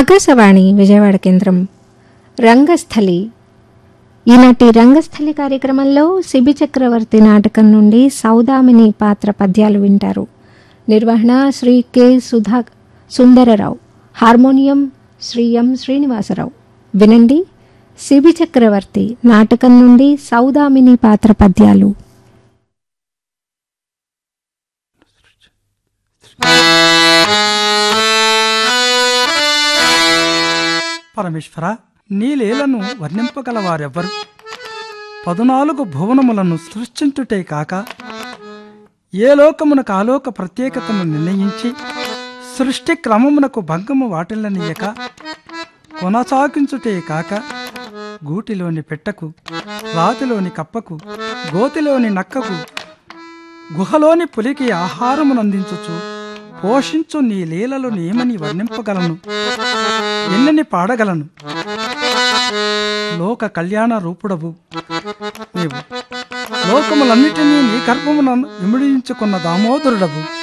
ఆకాశవాణి విజయవాడ కేంద్రం రంగస్థలి ఈనాటి రంగస్థలి కార్యక్రమంలో శిబి చక్రవర్తి నాటకం నుండి సౌదామిని పాత్ర పద్యాలు వింటారు నిర్వహణ Shri K Sudha Sundara Rao harmonium Shri M Srinivasa Rao వినండి శిబి చక్రవర్తి నాటకం నుండి సౌదామిని పాత్ర పద్యాలు పరమేశ్వర నీ లీలను వర్ణింపగలవారెవ్వరు పదునాలుగు భువనములను సృష్టించుటే కాక ఏ లోకమునకు ఆలోక ప్రత్యేకతను నిర్ణయించి సృష్టి క్రమమునకు భంగము వాటిల్లనీయక కొనసాగించుటే కాక గూటిలోని పెట్టకు రాతిలోని కప్పకు గోతిలోని నక్కకు గుహలోని పులికి ఆహారమునందించుచు పోషించు నీ లీలలు ఏమని వర్ణింపగలను ఎన్నని పాడగలను లోక కళ్యాణ రూపుడవు నీవు లోకములన్నిటినీ నీ గర్భమున ఇమిడించుకున్న దామోదరుడవు